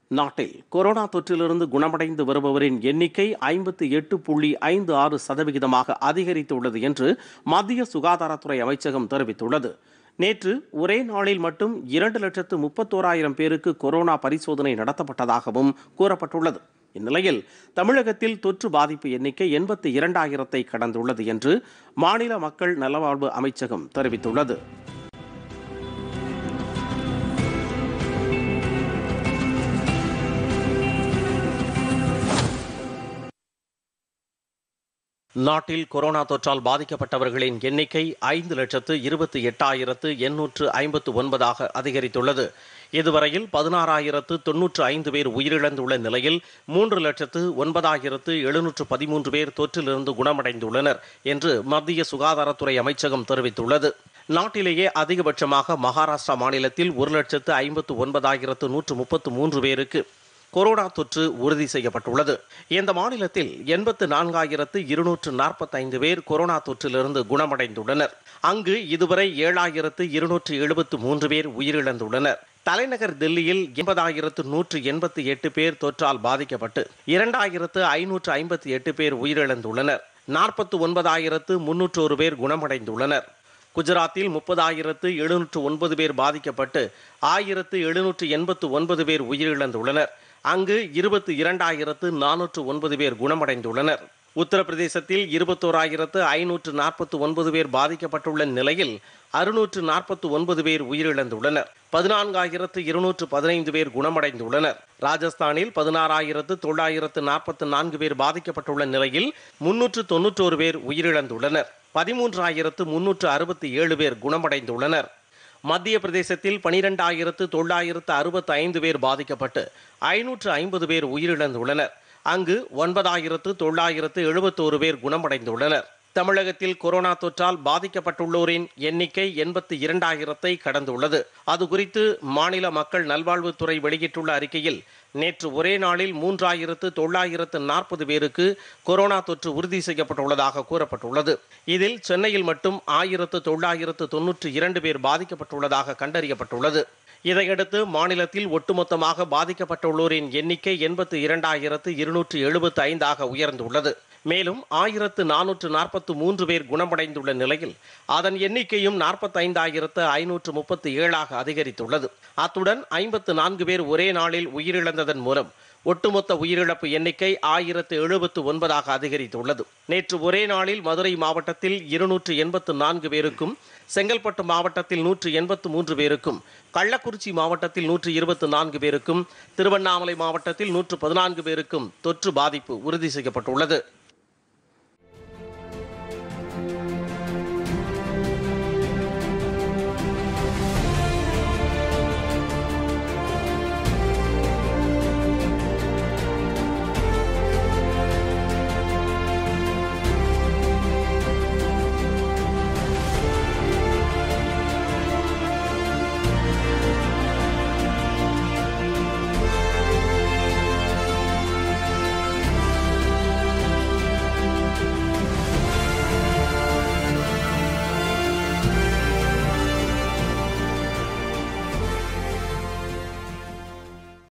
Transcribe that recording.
நாட்டில் கொரோனா தொற்றிலிருந்து குணமடைந்து வருபவரின் எண்ணிக்கை ஐம்பத்தி எட்டு புள்ளி ஐந்து ஆறு சதவிகிதமாக அதிகரித்துள்ளது என்று மத்திய சுகாதாரத்துறை அமைச்சகம் தெரிவித்துள்ளது நேற்று ஒரே நாளில் மட்டும் இரண்டு லட்சத்து முப்பத்தோராயிரம் பேருக்கு கொரோனா பரிசோதனை நடத்தப்பட்டதாகவும் கூறப்பட்டுள்ளது இந்நிலையில் தமிழகத்தில் தொற்று பாதிப்பு எண்ணிக்கை எண்பத்தி இரண்டாயிரத்தை கடந்துள்ளது என்று மாநில மக்கள் நலவாழ்வு அமைச்சகம் தெரிவித்துள்ளது நாட்டில் கொரோனா தொற்றால் பாதிக்கப்பட்டவர்களின் எண்ணிக்கை ஐந்து லட்சத்து இருபத்தி எட்டாயிரத்து எண்ணூற்று ஐம்பத்து ஒன்பதாக அதிகரித்துள்ளது இதுவரையில் பதினாறாயிரத்து தொன்னூற்று ஐந்து பேர் உயிரிழந்துள்ள நிலையில் மூன்று லட்சத்து ஒன்பதாயிரத்து எழுநூற்று பதிமூன்று பேர் தொற்றிலிருந்து குணமடைந்துள்ளனர் என்று மத்திய சுகாதாரத்துறை அமைச்சகம் தெரிவித்துள்ளது நாட்டிலேயே அதிகபட்சமாக மகாராஷ்டிரா மாநிலத்தில் ஒரு லட்சத்து ஐம்பத்து ஒன்பதாயிரத்து நூற்று முப்பத்து மூன்று பேருக்கு கொரோனா தொற்று உறுதி செய்யப்பட்டுள்ளது இந்த மாநிலத்தில் எண்பத்து நான்காயிரத்து இருநூற்று நாற்பத்தைந்து பேர் கொரோனா தொற்றிலிருந்து குணமடைந்துள்ளனர் அங்கு இதுவரை ஏழாயிரத்து இருநூற்று எழுபத்து மூன்று பேர் உயிரிழந்துள்ளனர் தலைநகர் தில்லியில் எண்பதாயிரத்து நூற்று எண்பத்தி எட்டு பேர் தொற்றால் பாதிக்கப்பட்டு இரண்டாயிரத்து ஐநூற்று ஐம்பத்தி எட்டு பேர் உயிரிழந்துள்ளனர் நாற்பத்து ஒன்பதாயிரத்து முன்னூற்றோரு பேர் குணமடைந்துள்ளனர் குஜராத்தில் முப்பதாயிரத்து எழுநூற்று ஒன்பது பேர் பாதிக்கப்பட்டு ஆயிரத்து எழுநூற்று எண்பத்து ஒன்பது பேர் உயிரிழந்துள்ளனர் அங்கு இருபத்தி இரண்டாயிரத்து நானூற்று ஒன்பது பேர் குணமடைந்துள்ளனர் உத்தரப்பிரதேசத்தில் இருபத்தோராயிரத்து ஐநூற்று நாற்பத்தி ஒன்பது பேர் பாதிக்கப்பட்டுள்ள நிலையில் அறுநூற்று நாற்பத்தி ஒன்பது பேர் உயிரிழந்துள்ளனர் பதினான்காயிரத்து இருநூற்று பதினைந்து பேர் குணமடைந்துள்ளனர் ராஜஸ்தானில் பதினாறாயிரத்து தொள்ளாயிரத்து நாற்பத்தி நான்கு பேர் பாதிக்கப்பட்டுள்ள நிலையில் முன்னூற்று தொன்னூற்றோரு பேர் உயிரிழந்துள்ளனர் பதிமூன்றாயிரத்து முன்னூற்று அறுபத்தி ஏழு பேர் குணமடைந்துள்ளனர் மத்திய பிரதேசத்தில் பனிரெண்டாயிரத்து தொள்ளாயிரத்து அறுபத்தி ஐந்து பேர் பாதிக்கப்பட்டு ஐநூற்று ஐம்பது பேர் உயிரிழந்துள்ளனர் அங்கு ஒன்பதாயிரத்து தொள்ளாயிரத்து எழுபத்தோரு பேர் குணமடைந்துள்ளனர் தமிழகத்தில் கொரோனா தொற்றால் பாதிக்கப்பட்டுள்ளோரின் எண்ணிக்கை எண்பத்தி இரண்டாயிரத்தை கடந்துள்ளது அது குறித்து மாநில மக்கள் நல்வாழ்வுத்துறை வெளியிட்டுள்ள அறிக்கையில் நேற்று ஒரே நாளில் மூன்றாயிரத்து தொள்ளாயிரத்து நாற்பது பேருக்கு கொரோனா தொற்று உறுதி செய்யப்பட்டுள்ளதாக கூறப்பட்டுள்ளது இதில் சென்னையில் மட்டும் ஆயிரத்து தொள்ளாயிரத்து தொன்னூற்றி இரண்டு பேர் பாதிக்கப்பட்டுள்ளதாக கண்டறியப்பட்டுள்ளது இதையடுத்து மாநிலத்தில் ஒட்டுமொத்தமாக பாதிக்கப்பட்டுள்ளோரின் எண்ணிக்கை எண்பத்தி இரண்டாயிரத்து இருநூற்று எழுபத்தி ஐந்தாக உயர்ந்துள்ளது மேலும் ஆயிரத்து நானூற்று நாற்பத்து மூன்று பேர் குணமடைந்துள்ள நிலையில் அதன் எண்ணிக்கையும் நாற்பத்தைந்தாயிரத்து ஐநூற்று முப்பத்தி ஏழாக அதிகரித்துள்ளது அத்துடன் ஐம்பத்து நான்கு பேர் ஒரே நாளில் உயிரிழந்ததன் மூலம் ஒட்டுமொத்த உயிரிழப்பு எண்ணிக்கை ஆயிரத்து எழுபத்து ஒன்பதாக அதிகரித்துள்ளது நேற்று ஒரே நாளில் மதுரை மாவட்டத்தில் இருநூற்று எண்பத்து நான்கு பேருக்கும் செங்கல்பட்டு மாவட்டத்தில் நூற்று எண்பத்து மூன்று பேருக்கும் கள்ளக்குறிச்சி மாவட்டத்தில் நூற்று இருபத்து நான்கு பேருக்கும் திருவண்ணாமலை மாவட்டத்தில் நூற்று பதினான்கு பேருக்கும் தொற்று பாதிப்பு உறுதி செய்யப்பட்டுள்ளது